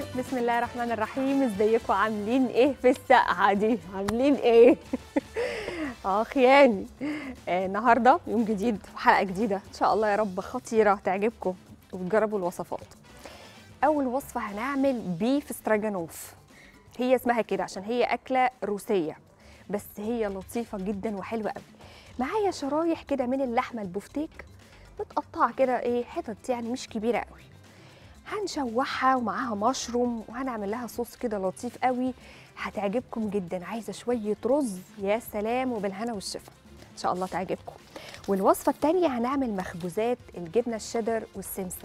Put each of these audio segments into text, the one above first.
بسم الله الرحمن الرحيم ازيكم عاملين ايه في السقعه دي عاملين ايه اه خياني آه النهارده يوم جديد وحلقه جديده ان شاء الله يا رب خطيره تعجبكم وتجربوا الوصفات اول وصفه هنعمل بيف استراجانوف هي اسمها كده عشان هي اكله روسيه بس هي لطيفه جدا وحلوه قوي معايا شرايح كده من اللحمه البفتيك متقطعه كده ايه حتت يعني مش كبيره قوي هنشوحها ومعاها مشروم وهنعمل لها صوص كده لطيف قوي هتعجبكم جدا عايزه شويه رز يا سلام وبالهنا والشفا ان شاء الله تعجبكم والوصفه الثانيه هنعمل مخبوزات الجبنه الشيدر والسمسم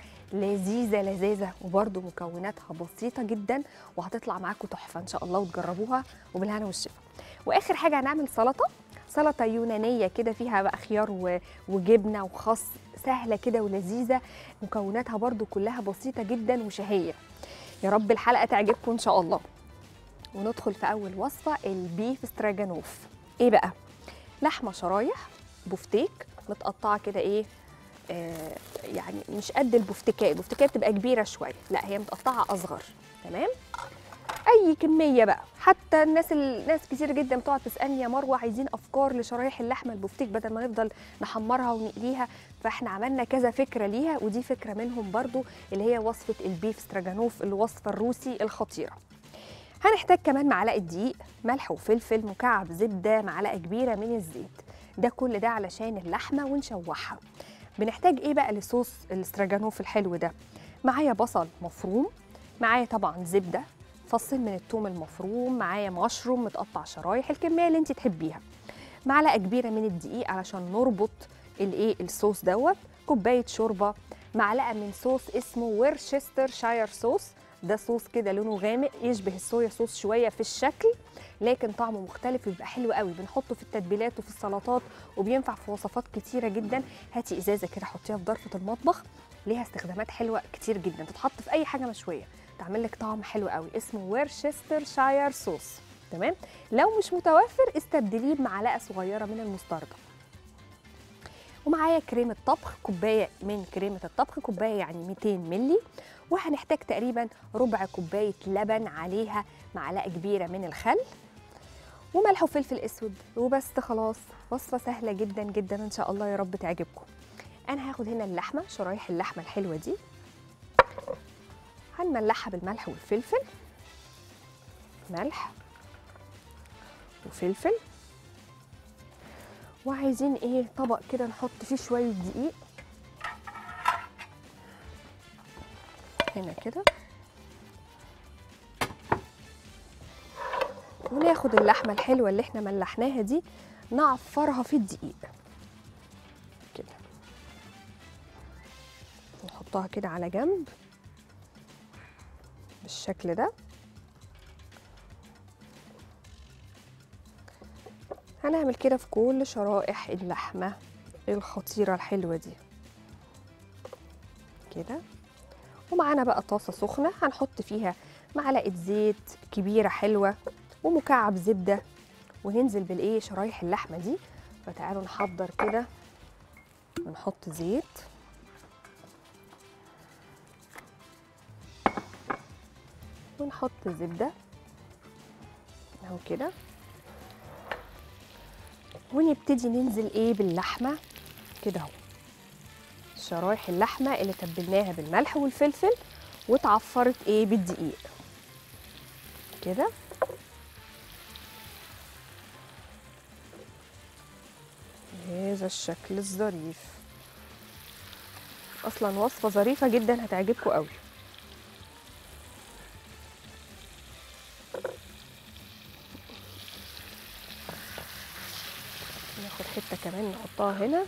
لذيذه لذيذه وبرده مكوناتها بسيطه جدا وهتطلع معاكم تحفه ان شاء الله وتجربوها وبالهنا والشفا واخر حاجه هنعمل سلطه سلطه يونانيه كده فيها بقى خيار و- وجبنه وخس سهله كده ولذيذه مكوناتها برضو كلها بسيطه جدا وشهيه يا رب الحلقه تعجبكم ان شاء الله وندخل في اول وصفه البيف استراجانوف ايه بقى لحمه شرايح بفتيك متقطعه كده ايه آه يعني مش قد البفتكايه البفتكايه بتبقى كبيره شويه لا هي متقطعه اصغر تمام اي كميه بقى حتى الناس الناس كتير جدا بتقعد تسالني يا مروه عايزين افكار لشرايح اللحمه البفتيك بدل ما نفضل نحمرها ونقليها فاحنا عملنا كذا فكره ليها ودي فكره منهم برضو اللي هي وصفه البيف استراجانوف الوصفه الروسي الخطيره هنحتاج كمان معلقه دقيق ملح وفلفل مكعب زبده معلقه كبيره من الزيت ده كل ده علشان اللحمه ونشوحها بنحتاج ايه بقى لصوص الاستراجانوف الحلو ده معايا بصل مفروم معايا طبعا زبده فصين من الثوم المفروم معايا مشروم متقطع شرايح الكميه اللي انت تحبيها معلقه كبيره من الدقيق علشان نربط الايه الصوص دوت كوبايه شوربه معلقه من صوص اسمه ويرشستر شاير صوص ده صوص كده لونه غامق يشبه الصويا صوص شويه في الشكل لكن طعمه مختلف ويبقى حلو قوي بنحطه في التتبيلات وفي السلطات وبينفع في وصفات كتيره جدا هاتي ازازه كده حطيها في ظرفه المطبخ ليها استخدامات حلوه كتير جدا تتحط في اي حاجه مشويه تعمل لك طعم حلو قوي اسمه ويرشستر شاير صوص تمام لو مش متوفر استبدليه بمعلقه صغيره من المستردة ومعايا كريمه طبخ كوبايه من كريمه الطبخ كوبايه يعني 200 ملي وهنحتاج تقريبا ربع كوبايه لبن عليها معلقه كبيره من الخل وملح وفلفل اسود وبس خلاص وصفه سهله جدا جدا ان شاء الله يا رب تعجبكم انا هاخد هنا اللحمه شرايح اللحمه الحلوه دي هنملحها بالملح والفلفل ملح وفلفل وعايزين ايه طبق كده نحط فيه شويه دقيق هنا كده وناخد اللحمه الحلوه اللي احنا ملحناها دي نعفرها في الدقيق كده نحطها كده على جنب بالشكل ده هنعمل كده في كل شرائح اللحمة الخطيرة الحلوة دي كده ومعانا بقى طاسة سخنة هنحط فيها معلقة زيت كبيرة حلوة ومكعب زبدة وننزل بالايه شرايح اللحمة دي فتعالوا نحضر كده ونحط زيت ونحط زبدة اهو كده ونبتدي ننزل ايه باللحمة كده اهو شرايح اللحمة اللي تبلناها بالملح والفلفل واتعفرت ايه بالدقيق كده هذا الشكل الظريف اصلا وصفة ظريفة جدا هتعجبكم قوي ناخد حته كمان نحطها هنا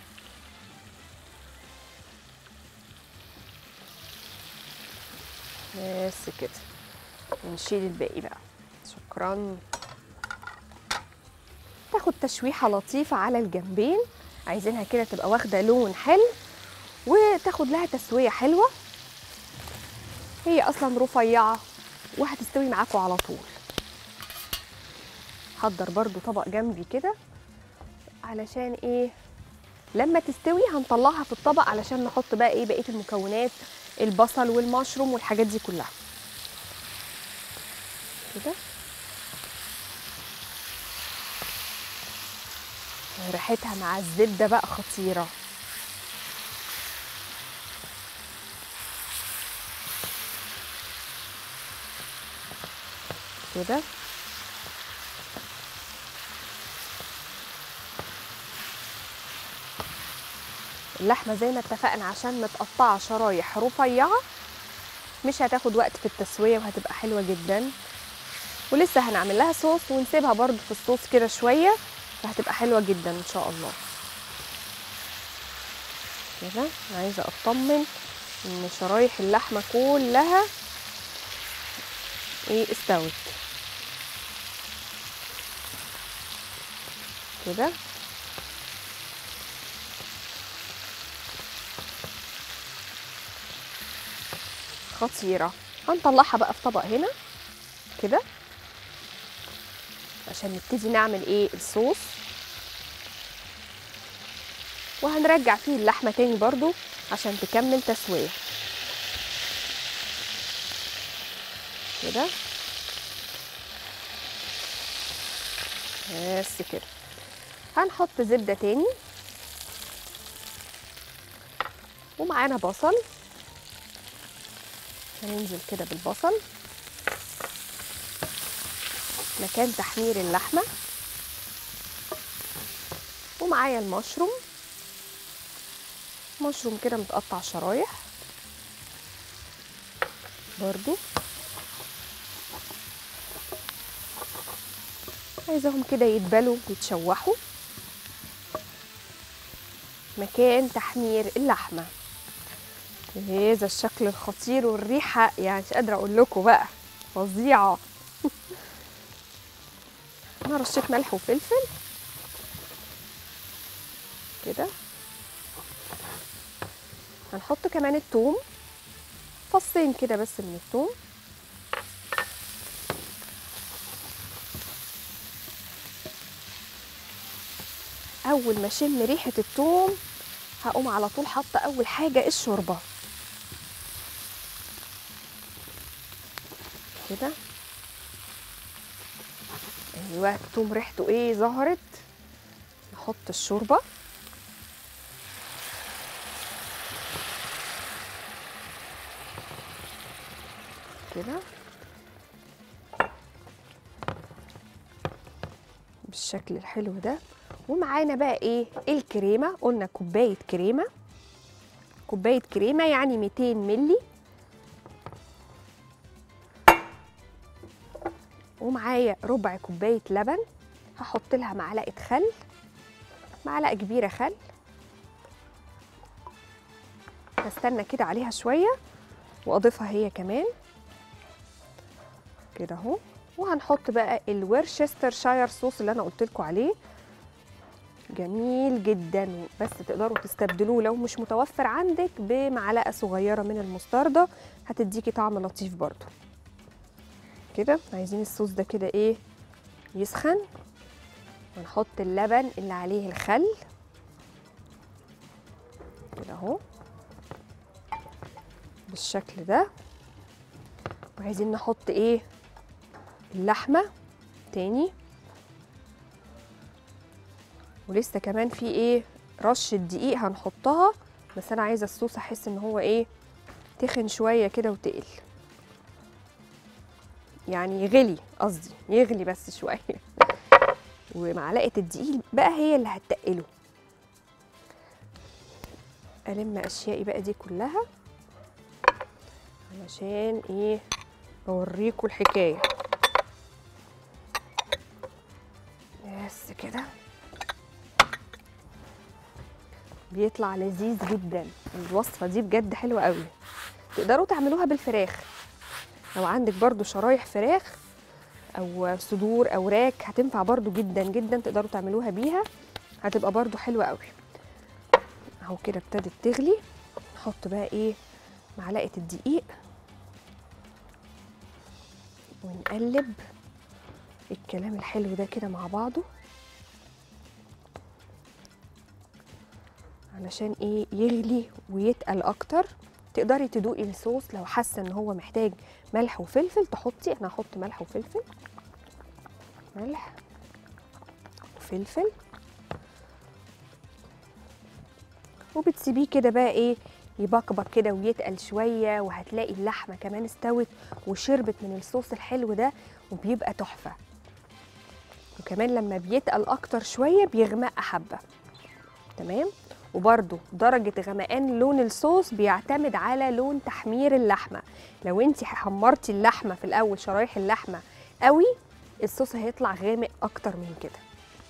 بس كده ونشيل الباقي بقى شكرا تاخد تشويحه لطيفه على الجنبين عايزينها كده تبقى واخده لون حلو وتاخد لها تسويه حلوه هي اصلا رفيعه وهتستوي معاكم على طول حضر برضو طبق جنبي كده علشان ايه لما تستوي هنطلعها في الطبق علشان نحط بقى ايه بقيه المكونات البصل والمشروم والحاجات دي كلها كده ريحتها مع الزبده بقى خطيره كده اللحمه زي ما اتفقنا عشان متقطعه شرايح رفيعه مش هتاخد وقت في التسويه وهتبقى حلوه جدا ولسه هنعمل لها صوص ونسيبها برضو في الصوص كده شويه فهتبقى حلوه جدا ان شاء الله كده أنا عايزه اطمن ان شرايح اللحمه كلها ايه استوت كده خطيره هنطلعها بقى في طبق هنا كده عشان نبتدي نعمل ايه الصوص وهنرجع فيه اللحمه تاني برضو عشان تكمل تسويه كده بس كده هنحط زبده تاني ومعانا بصل هننزل كده بالبصل مكان تحمير اللحمه ومعايا المشروم مشروم كده متقطع شرايح برضو عايزاهم كده يتبلوا ويتشوحوا مكان تحمير اللحمه هذا الشكل الخطير والريحه يعني مش قادره اقول لكم بقى فظيعه انا رشيت ملح وفلفل كده هنحط كمان الثوم فصين كده بس من الثوم اول ما اشم ريحه الثوم هقوم على طول حاطه اول حاجه الشوربه كده ايوه الثوم ريحته ايه ظهرت نحط الشوربه كده بالشكل الحلو ده ومعانا بقى ايه الكريمه قلنا كوبايه كريمه كوبايه كريمه يعني 200 ملي ومعايا ربع كوبايه لبن هحط لها معلقه خل معلقه كبيره خل هستنى كده عليها شويه واضيفها هي كمان كده اهو وهنحط بقى الورشستر شاير صوص اللي انا قلت لكم عليه جميل جدا بس تقدروا تستبدلوه لو مش متوفر عندك بمعلقه صغيره من المستردة هتديكي طعم لطيف برضو كده عايزين الصوص ده كده ايه يسخن ونحط اللبن اللي عليه الخل كده اهو بالشكل ده وعايزين نحط ايه اللحمه تاني ولسه كمان في ايه رشه دقيق هنحطها بس انا عايزه الصوص احس ان هو ايه تخن شويه كده وتقل يعني يغلي قصدي يغلي بس شويه ومعلقه الدقيق بقى هي اللي هتتقله الم اشيائي بقى دي كلها علشان ايه اوريكم الحكايه بس كده بيطلع لذيذ جدا الوصفه دي بجد حلوه قوي تقدروا تعملوها بالفراخ لو عندك برضو شرايح فراخ او صدور او راك هتنفع برضو جدا جدا تقدروا تعملوها بيها هتبقى برضو حلوه قوي اهو كده ابتدت تغلي نحط بقى ايه معلقه الدقيق ونقلب الكلام الحلو ده كده مع بعضه علشان ايه يغلي ويتقل اكتر تقدري تدوقي الصوص لو حاسه ان هو محتاج ملح وفلفل تحطي انا هحط ملح وفلفل ملح وفلفل وبتسيبيه كده بقى ايه يبقبق كده ويتقل شويه وهتلاقي اللحمه كمان استوت وشربت من الصوص الحلو ده وبيبقى تحفه وكمان لما بيتقل اكتر شويه بيغمق حبه تمام وبرده درجة غمقان لون الصوص بيعتمد على لون تحمير اللحمة لو انت حمرتي اللحمة في الأول شرايح اللحمة قوي الصوص هيطلع غامق أكتر من كده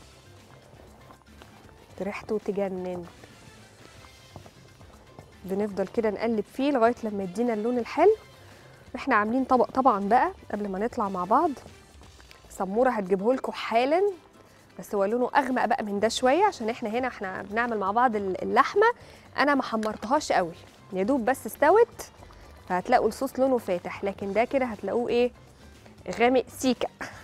ريحته تجنن بنفضل كده نقلب فيه لغاية لما يدينا اللون الحلو احنا عاملين طبق طبعا بقى قبل ما نطلع مع بعض سمورة هتجيبه لكم حالا بس هو لونه اغمق بقى من ده شويه عشان احنا هنا احنا بنعمل مع بعض اللحمه انا ما حمرتهاش قوي يا دوب بس استوت فهتلاقوا الصوص لونه فاتح لكن ده كده هتلاقوه ايه غامق سيكا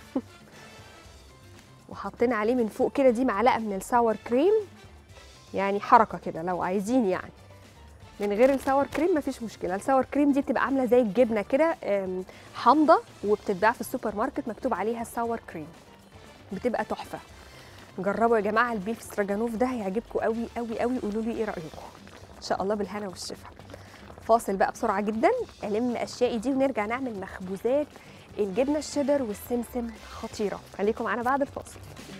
وحطينا عليه من فوق كده دي معلقه من الساور كريم يعني حركه كده لو عايزين يعني من غير الساور كريم مفيش مشكله الساور كريم دي بتبقى عامله زي الجبنه كده حامضه وبتتباع في السوبر ماركت مكتوب عليها الساور كريم بتبقى تحفه جربوا يا جماعه البيف استراجانوف ده هيعجبكم قوي قوي قوي قولوا لي ايه رايكم ان شاء الله بالهنا والشفا فاصل بقى بسرعه جدا الم اشيائي دي ونرجع نعمل مخبوزات الجبنه الشيدر والسمسم خطيره خليكم معانا بعد الفاصل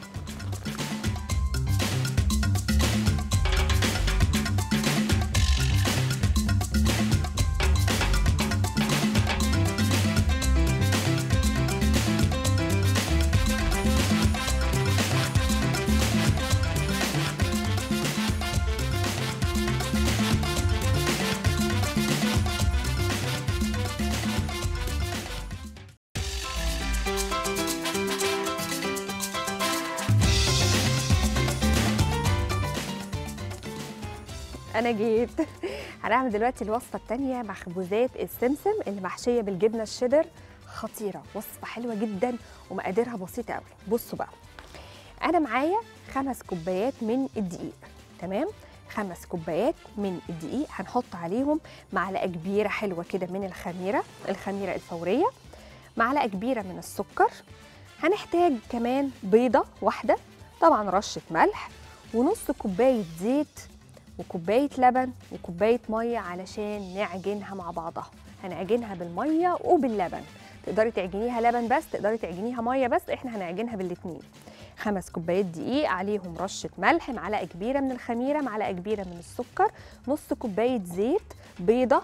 انا جيت هنعمل دلوقتي الوصفه الثانيه مخبوزات السمسم اللي محشيه بالجبنه الشيدر خطيره وصفه حلوه جدا ومقاديرها بسيطه قوي بصوا بقى انا معايا خمس كوبايات من الدقيق تمام خمس كوبايات من الدقيق هنحط عليهم معلقه كبيره حلوه كده من الخميره الخميره الفوريه معلقه كبيره من السكر هنحتاج كمان بيضه واحده طبعا رشه ملح ونص كوبايه زيت وكوبايه لبن وكوبايه ميه علشان نعجنها مع بعضها هنعجنها بالميه وباللبن تقدري تعجنيها لبن بس تقدري تعجنيها ميه بس احنا هنعجنها بالاتنين خمس كوبايات دقيق عليهم رشه ملح معلقه كبيره من الخميره معلقه كبيره من السكر نص كوبايه زيت بيضه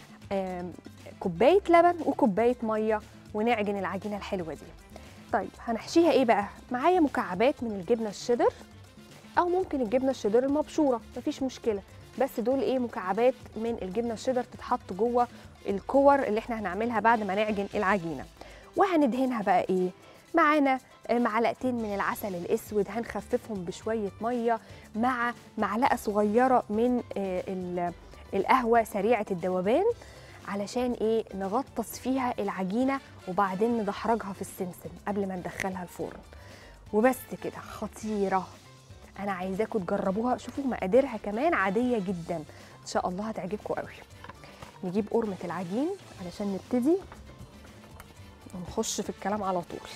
كوبايه لبن وكوبايه ميه ونعجن العجينه الحلوه دي طيب هنحشيها ايه بقى معايا مكعبات من الجبنه الشيدر او ممكن الجبنه الشيدر المبشوره مفيش مشكله بس دول ايه مكعبات من الجبنه الشيدر تتحط جوه الكور اللي احنا هنعملها بعد ما نعجن العجينه وهندهنها بقى ايه معانا معلقتين من العسل الاسود هنخففهم بشويه ميه مع معلقه صغيره من القهوه سريعه الذوبان علشان ايه نغطس فيها العجينه وبعدين ندحرجها في السمسم قبل ما ندخلها الفرن وبس كده خطيره انا عايزاكم تجربوها شوفوا مقاديرها كمان عاديه جدا ان شاء الله هتعجبكم قوي نجيب قرمه العجين علشان نبتدي ونخش في الكلام على طول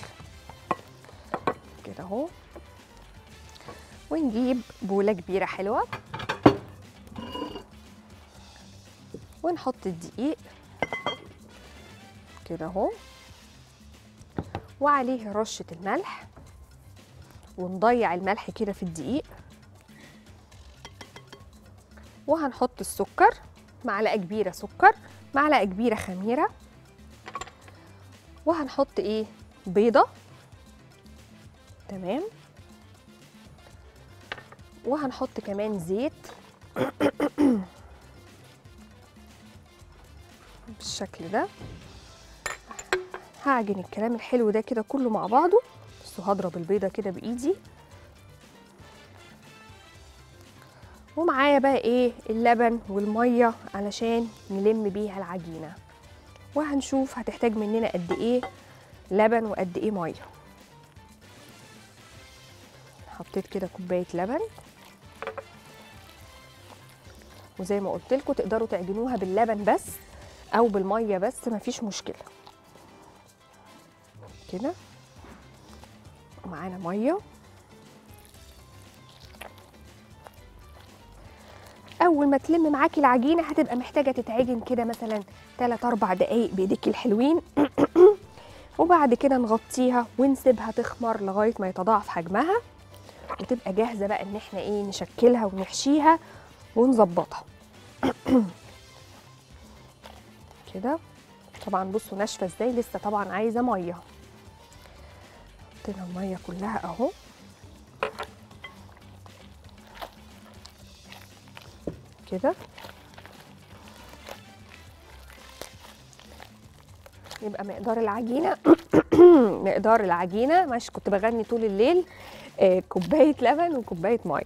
كده اهو ونجيب بوله كبيره حلوه ونحط الدقيق كده اهو وعليه رشه الملح ونضيع الملح كده في الدقيق وهنحط السكر معلقه كبيره سكر معلقه كبيره خميره وهنحط ايه بيضه تمام وهنحط كمان زيت بالشكل ده هعجن الكلام الحلو ده كده كله مع بعضه بس هضرب البيضه كده بايدي ومعايا بقى ايه اللبن والميه علشان نلم بيها العجينه وهنشوف هتحتاج مننا قد ايه لبن وقد ايه ميه حطيت كده كوبايه لبن وزي ما قلت لكم تقدروا تعجنوها باللبن بس او بالميه بس مفيش مشكله كده ومعانا ميه اول ما تلم معاكي العجينه هتبقى محتاجه تتعجن كده مثلا 3 4 دقايق بايديك الحلوين وبعد كده نغطيها ونسيبها تخمر لغايه ما يتضاعف حجمها وتبقى جاهزه بقى ان احنا ايه نشكلها ونحشيها ونظبطها كده طبعا بصوا ناشفه ازاي لسه طبعا عايزه ميه حطينا الميه كلها اهو كده يبقى مقدار العجينه مقدار العجينه مش كنت بغني طول الليل آه، كوبايه لبن وكوبايه ميه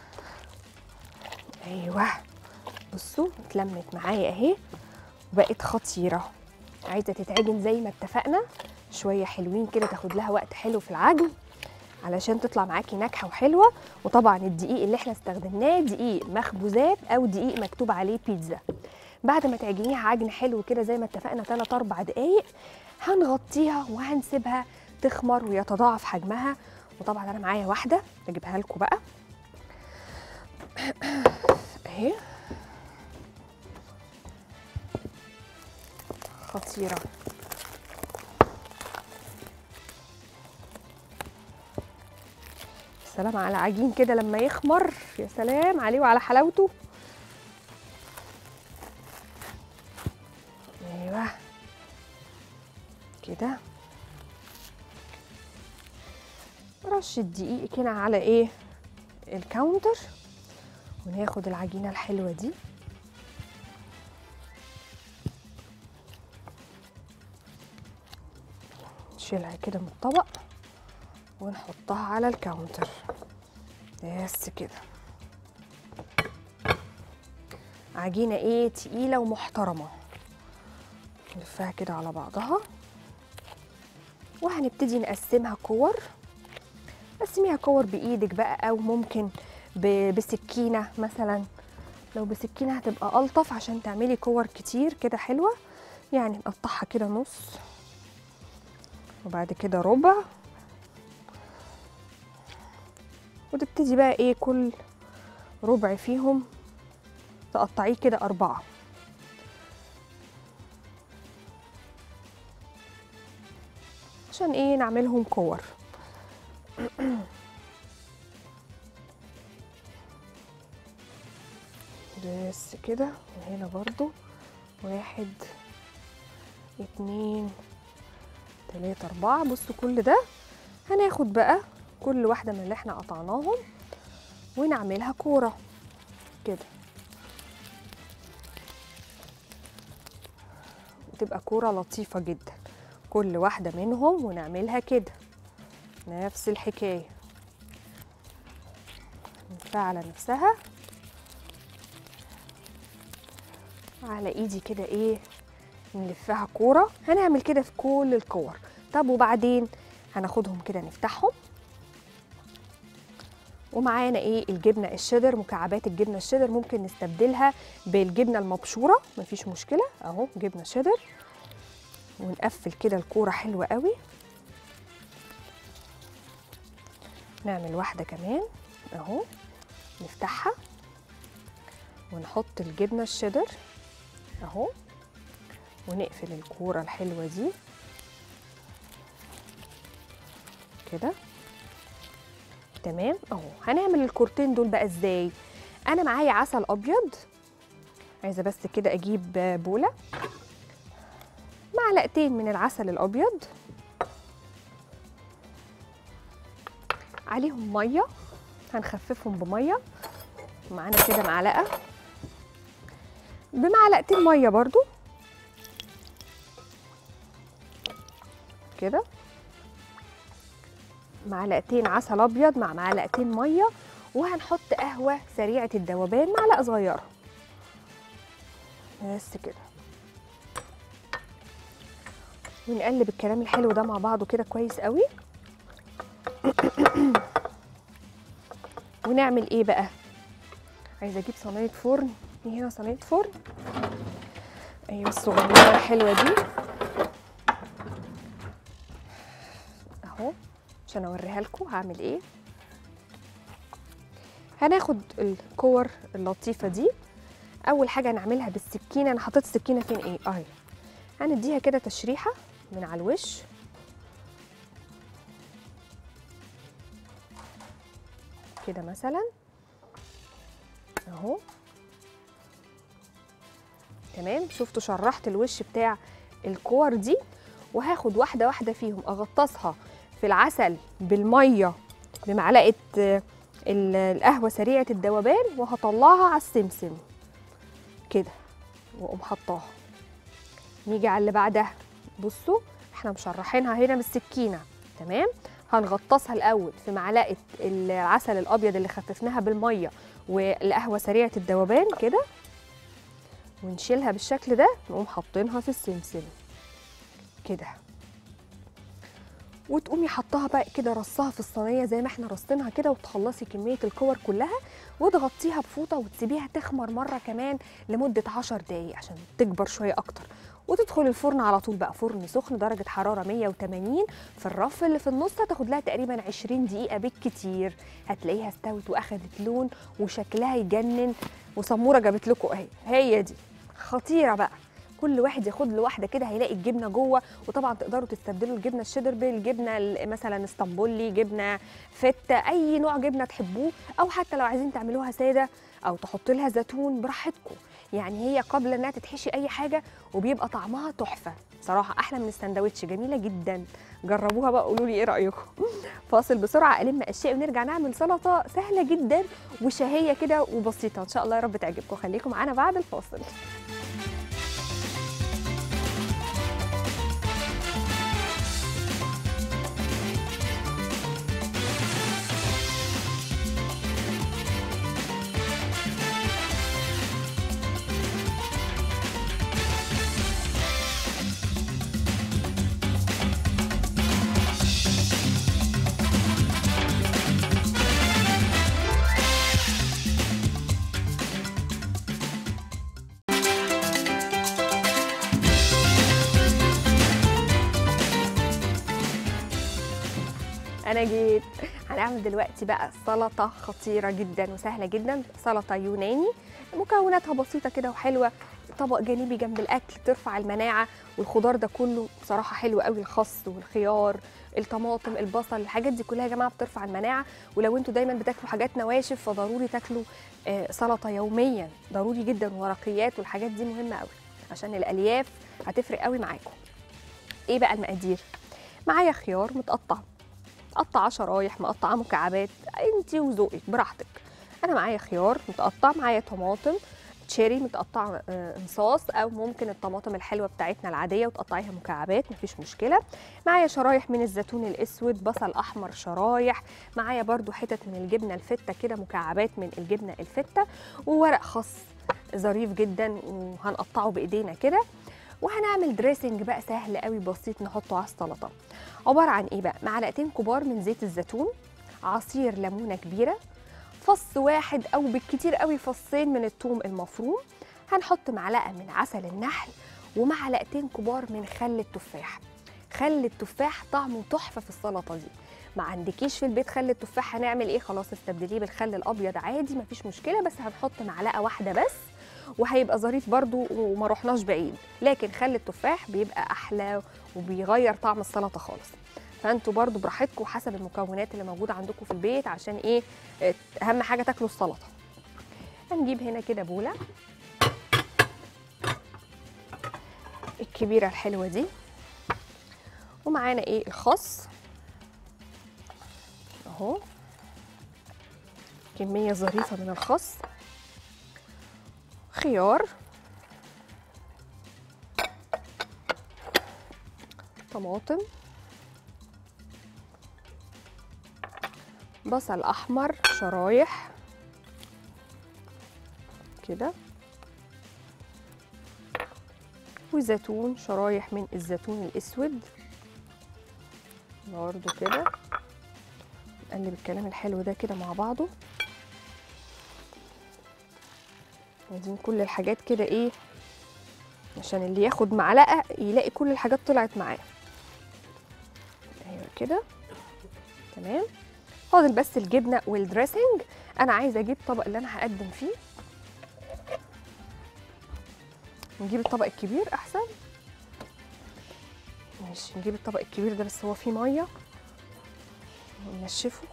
ايوه بصوا اتلمت معايا اهي وبقت خطيره عايزه تتعجن زي ما اتفقنا شويه حلوين كده تاخد لها وقت حلو في العجن علشان تطلع معاكي ناجحه وحلوه وطبعا الدقيق اللي احنا استخدمناه دقيق مخبوزات او دقيق مكتوب عليه بيتزا بعد ما تعجنيها عجن حلو كده زي ما اتفقنا 3 4 دقايق هنغطيها وهنسيبها تخمر ويتضاعف حجمها وطبعا انا معايا واحده اجيبها لكم بقى اهي خطيره سلام على عجين كده لما يخمر يا سلام عليه وعلى حلاوته ايوه كده رشه دقيق كده على ايه الكاونتر وناخد العجينه الحلوه دي نشيلها كده من الطبق ونحطها على الكاونتر بس كده عجينة ايه تقيلة ومحترمة نلفها كده على بعضها وهنبتدي نقسمها كور قسميها كور بايدك بقى او ممكن ب- بسكينة مثلا لو بسكينة هتبقى ألطف عشان تعملي كور كتير كده حلوة يعني نقطعها كده نص وبعد كده ربع وتبتدي بقى ايه كل ربع فيهم تقطعيه كده أربعة عشان ايه نعملهم كور بس كده وهنا برضو واحد اتنين تلاتة أربعة بصوا كل ده هناخد بقى كل واحدة من اللي احنا قطعناهم ونعملها كورة كده تبقى كورة لطيفة جدا كل واحدة منهم ونعملها كده نفس الحكاية نلفها على نفسها على ايدي كده ايه نلفها كورة هنعمل كده في كل الكور طب وبعدين هناخدهم كده نفتحهم ومعانا ايه الجبنه الشيدر مكعبات الجبنه الشيدر ممكن نستبدلها بالجبنه المبشوره مفيش مشكله اهو جبنه شيدر ونقفل كده الكوره حلوه قوي نعمل واحده كمان اهو نفتحها ونحط الجبنه الشيدر اهو ونقفل الكوره الحلوه دي كده تمام اهو هنعمل الكورتين دول بقى ازاي انا معايا عسل ابيض عايزه بس كده اجيب بوله معلقتين من العسل الابيض عليهم ميه هنخففهم بميه معانا كده معلقه بمعلقتين ميه برضو كده معلقتين عسل ابيض مع معلقتين ميه وهنحط قهوه سريعه الذوبان معلقه صغيره بس كده ونقلب الكلام الحلو ده مع بعضه كده كويس قوي ونعمل ايه بقى عايزه اجيب صينيه فرن دي هنا صينيه فرن ايوه الصغنونه الحلوه دي اهو عشان اوريها لكم هعمل ايه هناخد الكور اللطيفه دي اول حاجه هنعملها بالسكينه انا حطيت السكينه فين ايه اهي هنديها كده تشريحه من على الوش كده مثلا اهو تمام شفتوا شرحت الوش بتاع الكور دي وهاخد واحده واحده فيهم اغطسها في العسل بالميه بمعلقه آه، ال- القهوه سريعه الذوبان وهطلعها على السمسم كده واقوم حطاها نيجي على اللي بعدها بصوا احنا مشرحينها هنا بالسكينه تمام هنغطسها الاول في معلقه العسل الابيض اللي خففناها بالميه والقهوه سريعه الذوبان كده ونشيلها بالشكل ده نقوم حاطينها في السمسم كده وتقومي حطاها بقى كده رصها في الصينيه زي ما احنا رصينها كده وتخلصي كميه الكور كلها وتغطيها بفوطه وتسيبيها تخمر مره كمان لمده 10 دقايق عشان تكبر شويه اكتر وتدخل الفرن على طول بقى فرن سخن درجه حراره 180 في الرف اللي في النص هتاخد لها تقريبا 20 دقيقه بالكتير هتلاقيها استوت واخدت لون وشكلها يجنن وسموره جابت لكم اهي هي دي خطيره بقى كل واحد ياخد له واحده كده هيلاقي الجبنه جوه وطبعا تقدروا تستبدلوا الجبنه الشيدر بالجبنه ال- مثلا اسطنبولي جبنه فته اي نوع جبنه تحبوه او حتى لو عايزين تعملوها ساده او تحطوا لها زيتون براحتكم يعني هي قبل انها تتحشي اي حاجه وبيبقى طعمها تحفه صراحه احلى من السندوتش جميله جدا جربوها بقى قولوا لي ايه رايكم فاصل بسرعه الم اشياء ونرجع نعمل سلطه سهله جدا وشهيه كده وبسيطه ان شاء الله يا رب تعجبكم خليكم معانا بعد الفاصل انا جيت هنعمل دلوقتي بقى سلطه خطيره جدا وسهله جدا سلطه يوناني مكوناتها بسيطه كده وحلوه طبق جانبي جنب الاكل ترفع المناعه والخضار ده كله بصراحه حلو قوي الخس والخيار الطماطم البصل الحاجات دي كلها يا جماعه بترفع المناعه ولو انتوا دايما بتاكلوا حاجات نواشف فضروري تاكلوا آه، سلطه يوميا ضروري جدا ورقيات والحاجات دي مهمه قوي عشان الالياف هتفرق قوي معاكم ايه بقى المقادير معايا خيار متقطع مقطعه شرايح مقطعه مكعبات انت وذوقك براحتك انا معايا خيار متقطع معايا طماطم تشيري متقطع آه، انصاص او ممكن الطماطم الحلوه بتاعتنا العاديه وتقطعيها مكعبات مفيش مشكله معايا شرايح من الزيتون الاسود بصل احمر شرايح معايا برضو حتت من الجبنه الفته كده مكعبات من الجبنه الفته وورق خس ظريف جدا وهنقطعه بايدينا كده وهنعمل دريسنج بقى سهل قوي بسيط نحطه على السلطه عباره عن ايه بقى معلقتين كبار من زيت الزيتون عصير ليمونه كبيره فص واحد او بالكتير قوي فصين من الثوم المفروم هنحط معلقه من عسل النحل ومعلقتين كبار من خل التفاح خل التفاح طعمه تحفه في السلطه دي ما عندكيش في البيت خل التفاح هنعمل ايه خلاص استبدليه بالخل الابيض عادي مفيش مشكله بس هنحط معلقه واحده بس وهيبقى ظريف برضو وما رحناش بعيد لكن خل التفاح بيبقى احلى وبيغير طعم السلطه خالص فانتوا برضو براحتكم حسب المكونات اللي موجوده عندكم في البيت عشان ايه اه، اهم حاجه تاكلوا السلطه هنجيب هنا كده بوله الكبيره الحلوه دي ومعانا ايه الخس اهو كميه ظريفه من الخس خيار طماطم بصل احمر شرايح كده وزيتون شرايح من الزيتون الاسود برضو كده نقلب الكلام الحلو ده كده مع بعضه عايزين كل الحاجات كده ايه عشان اللي ياخد معلقه يلاقي كل الحاجات طلعت معاه ايوه كده تمام فاضل بس الجبنه والدريسنج انا عايزه اجيب الطبق اللي انا هقدم فيه نجيب الطبق الكبير احسن ماشي نجيب الطبق الكبير ده بس هو فيه ميه وننشفه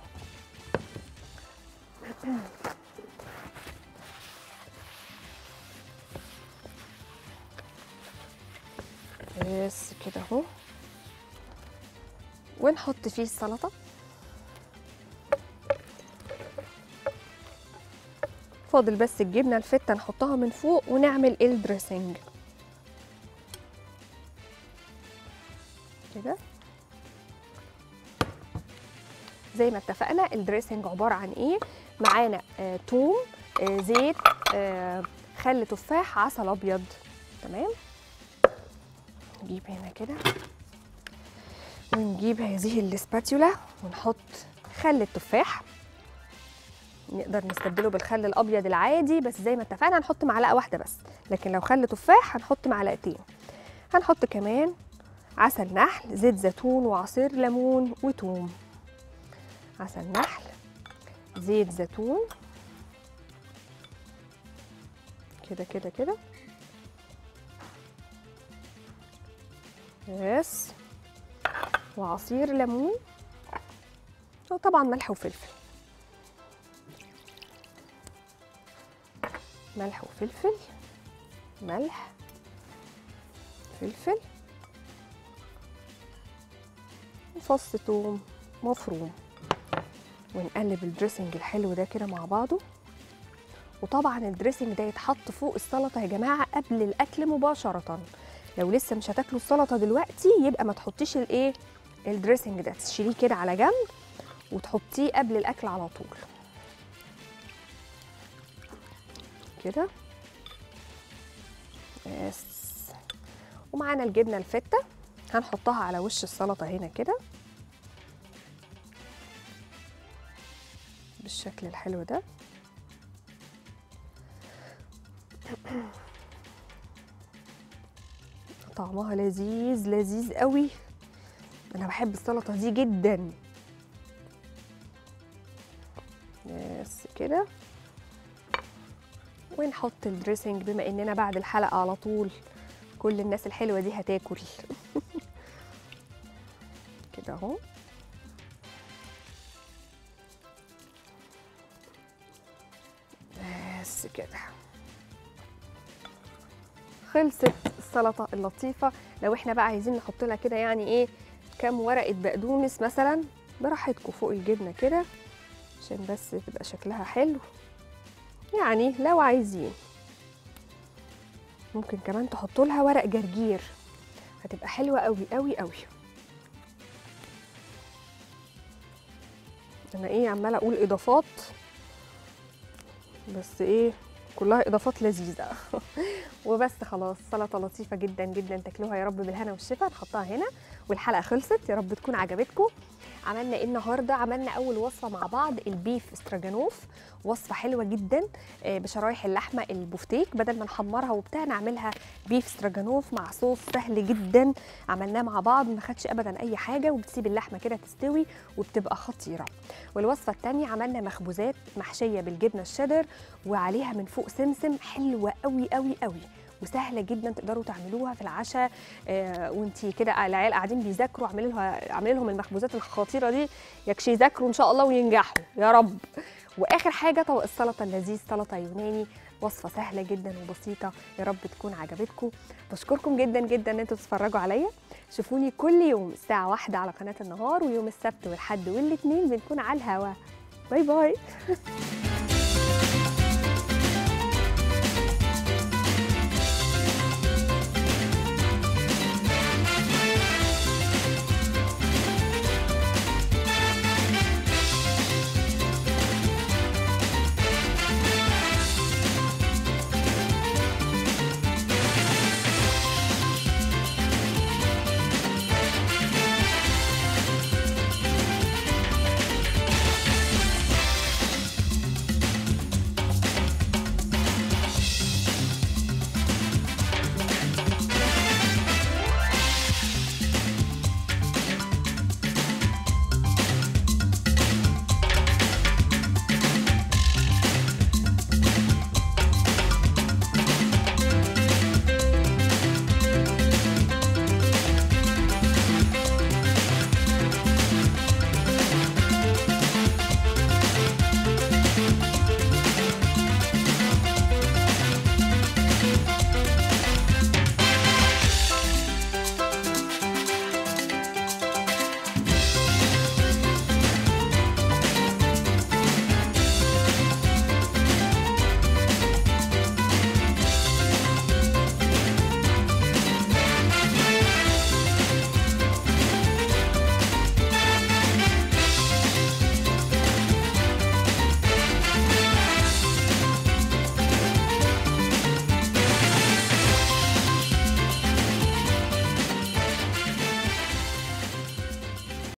بس كده اهو ونحط فيه السلطه فاضل بس الجبنه الفته نحطها من فوق ونعمل الدريسنج كده زي ما اتفقنا الدريسنج عباره عن ايه معانا آه توم آه زيت آه خل تفاح عسل ابيض تمام نجيب هنا كده ونجيب هذه الاسباتيولا ونحط خل التفاح نقدر نستبدله بالخل الابيض العادي بس زي ما اتفقنا هنحط معلقه واحده بس لكن لو خل تفاح هنحط معلقتين هنحط كمان عسل نحل زيت زيتون وعصير ليمون وتوم عسل نحل زيت زيتون كده كده كده بس وعصير ليمون وطبعا ملح وفلفل ملح وفلفل ملح فلفل وفص توم مفروم ونقلب الدريسنج الحلو ده كده مع بعضه وطبعا الدريسنج ده يتحط فوق السلطه يا جماعه قبل الاكل مباشره لو لسه مش هتاكلوا السلطه دلوقتي يبقى ما تحطيش الايه الدريسنج ده تشيليه كده على جنب وتحطيه قبل الاكل على طول كده بس ومعانا الجبنه الفته هنحطها على وش السلطه هنا كده بالشكل الحلو ده طعمها لذيذ لذيذ قوي انا بحب السلطه دي جدا بس كده ونحط الدريسنج بما اننا بعد الحلقه على طول كل الناس الحلوه دي هتاكل كده اهو بس كده خلصت السلطه اللطيفه لو احنا بقى عايزين نحط لها كده يعني ايه كام ورقه بقدونس مثلا براحتكم فوق الجبنه كده عشان بس تبقى شكلها حلو يعني لو عايزين ممكن كمان تحطوا لها ورق جرجير هتبقى حلوه قوي قوي قوي انا ايه عماله اقول اضافات بس ايه كلها اضافات لذيذه وبس خلاص سلطه لطيفه جدا جدا تاكلوها يا رب بالهنا والشفا نحطها هنا والحلقه خلصت يا رب تكون عجبتكم عملنا ايه النهارده عملنا اول وصفه مع بعض البيف استراجانوف وصفه حلوه جدا آه، بشرايح اللحمه البفتيك بدل ما نحمرها وبتاع نعملها بيف استراجانوف مع صوص سهل جدا عملناه مع بعض ما خدش ابدا اي حاجه وبتسيب اللحمه كده تستوي وبتبقى خطيره والوصفه الثانيه عملنا مخبوزات محشيه بالجبنه الشيدر وعليها من فوق سمسم حلوه قوي قوي قوي وسهله جدا تقدروا تعملوها في العشاء آه وانتي كده العيال قاعدين بيذاكروا اعملي لها اعملي لهم المخبوزات الخطيره دي يكشي يذاكروا ان شاء الله وينجحوا يا رب واخر حاجه طبق السلطه اللذيذ سلطه يوناني وصفه سهله جدا وبسيطه يا رب تكون عجبتكم بشكركم جدا جدا ان انتوا تتفرجوا عليا شوفوني كل يوم الساعه واحدة على قناه النهار ويوم السبت والحد والاثنين بنكون على الهوا باي باي